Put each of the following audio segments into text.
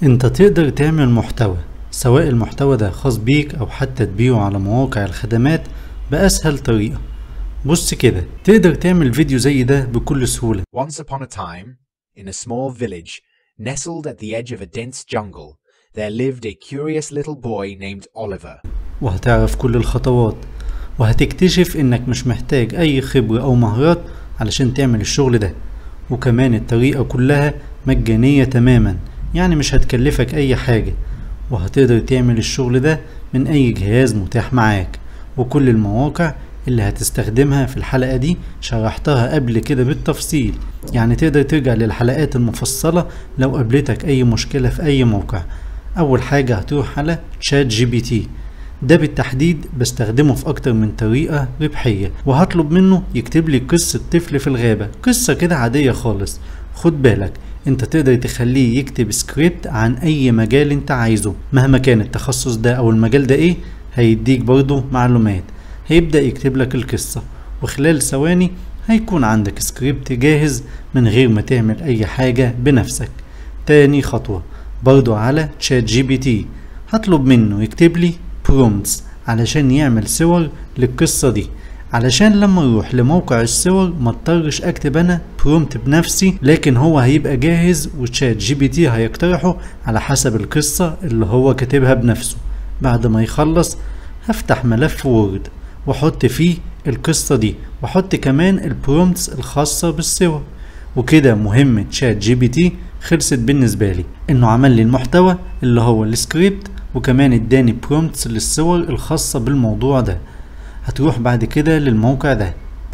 انت تقدر تعمل محتوى سواء المحتوى ده خاص بيك او حتى تبيعه على مواقع الخدمات بأسهل طريقة بص كده تقدر تعمل فيديو زي ده بكل سهولة Once upon a time, in a small village, nestled at the edge of a dense jungle, there lived a curious little boy named Oliver. وهتعرف كل الخطوات وهتكتشف انك مش محتاج اي خبرة او مهارات علشان تعمل الشغل ده وكمان الطريقة كلها مجانية تماما يعني مش هتكلفك اي حاجة وهتقدر تعمل الشغل ده من اي جهاز متاح معاك وكل المواقع اللي هتستخدمها في الحلقة دي شرحتها قبل كده بالتفصيل يعني تقدر ترجع للحلقات المفصلة لو قابلتك اي مشكلة في اي موقع اول حاجة هتروح على تشات جي بي تي ده بالتحديد بستخدمه في أكتر من طريقة ربحية وهطلب منه يكتب لي قصة طفل في الغابة قصة كده عادية خالص خد بالك انت تقدر تخليه يكتب سكريبت عن اي مجال انت عايزه مهما كان التخصص ده او المجال ده ايه هيديك برضه معلومات هيبدأ يكتب لك القصة وخلال ثواني هيكون عندك سكريبت جاهز من غير ما تعمل اي حاجة بنفسك تاني خطوة برضو على تشات جي بي تي هطلب منه يكتب لي برومتس علشان يعمل صور للقصة دي علشان لما اروح لموقع الصور ما اضطرش اكتب انا برومت بنفسي لكن هو هيبقى جاهز وتشات جي بي تي هيقترحه على حسب القصة اللي هو كاتبها بنفسه بعد ما يخلص هفتح ملف وورد واحط فيه القصة دي واحط كمان البرومتس الخاصة بالصور وكده مهمة تشات جي بي تي خلصت بالنسبة لي انه عمل لي المحتوى اللي هو السكريبت وكمان اداني برومتس للصور الخاصة بالموضوع ده هتروح بعد كده للموقع ده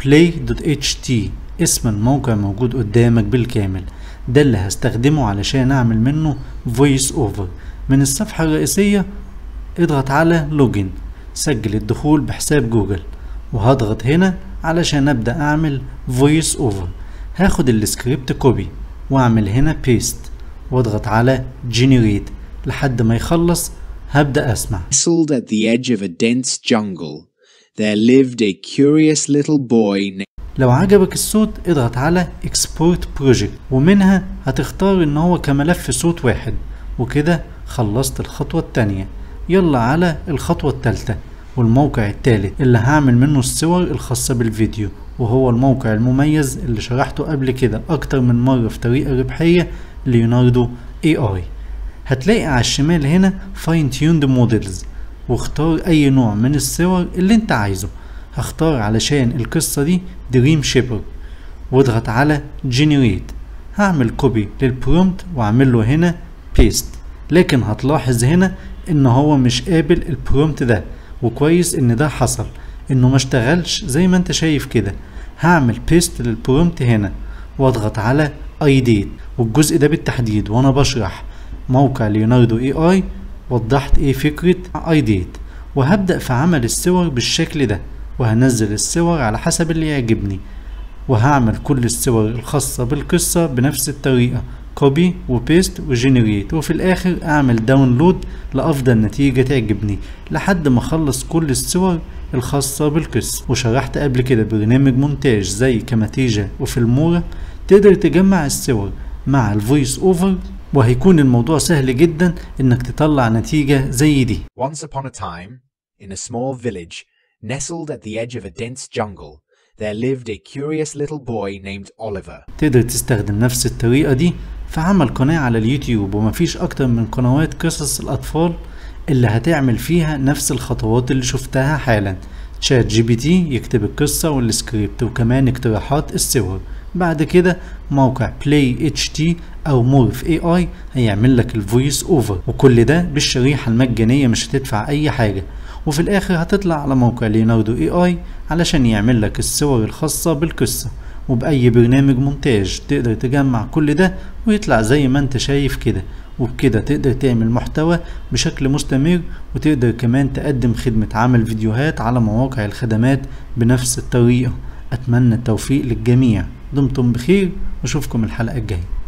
play.ht اسم الموقع موجود قدامك بالكامل ده اللي هستخدمه علشان اعمل منه voice over من الصفحة الرئيسية اضغط على لوجن سجل الدخول بحساب جوجل وهضغط هنا علشان ابدأ اعمل voice over هاخد السكريبت كوبي واعمل هنا بيست واضغط على generate لحد ما يخلص هبدأ اسمع Nestled at the edge of a dense jungle, there lived a curious little boy named لو عجبك الصوت اضغط على export project ومنها هتختار ان هو كملف صوت واحد وكده خلصت الخطوة التانية يلا على الخطوة التالتة والموقع التالت اللي هعمل منه الصور الخاصة بالفيديو وهو الموقع المميز اللي شرحته قبل كده اكتر من مرة في طريقة ربحية ليوناردو اي اي هتلاقي على الشمال هنا فاين تيوند موديلز واختار اي نوع من الصور اللي انت عايزه هختار علشان القصة دي دريم شيبر واضغط على جنريت هعمل كوبي للبرومت واعمل له هنا بيست لكن هتلاحظ هنا ان هو مش قابل البرومت ده وكويس ان ده حصل انه ما اشتغلش زي ما انت شايف كده هعمل بيست للبرومت هنا واضغط على اي ديت والجزء ده بالتحديد وانا بشرح موقع ليوناردو اي اي وضحت ايه فكرة اي ديت وهبدأ في عمل الصور بالشكل ده وهنزل الصور على حسب اللي يعجبني وهعمل كل الصور الخاصة بالقصة بنفس الطريقة كوبي وبيست وجنريت وفي الاخر اعمل داونلود لافضل نتيجة تعجبني لحد ما اخلص كل الصور الخاصة بالقصة وشرحت قبل كده برنامج مونتاج زي كاماتيجا وفيلمورا تقدر تجمع الصور مع الفويس اوفر وهيكون الموضوع سهل جدا انك تطلع نتيجة زي دي Once upon a time, in a small village, nestled at the edge of a dense jungle, there lived a curious little boy named Oliver. تقدر تستخدم نفس الطريقة دي في عمل قناة على اليوتيوب ومفيش أكتر من قنوات قصص الأطفال اللي هتعمل فيها نفس الخطوات اللي شفتها حالا تشات جي بي تي يكتب القصة والسكريبت وكمان اقتراحات الصور بعد كده موقع بلاي اتش تي او مورف اي اي هيعمل لك الفويس اوفر وكل ده بالشريحة المجانية مش هتدفع اي حاجة وفي الاخر هتطلع على موقع ليوناردو اي اي علشان يعمل لك الصور الخاصة بالقصة وبأي برنامج مونتاج تقدر تجمع كل ده ويطلع زي ما انت شايف كده وبكده تقدر تعمل محتوى بشكل مستمر وتقدر كمان تقدم خدمة عمل فيديوهات على مواقع الخدمات بنفس الطريقة أتمنى التوفيق للجميع دمتم بخير واشوفكم الحلقة الجاية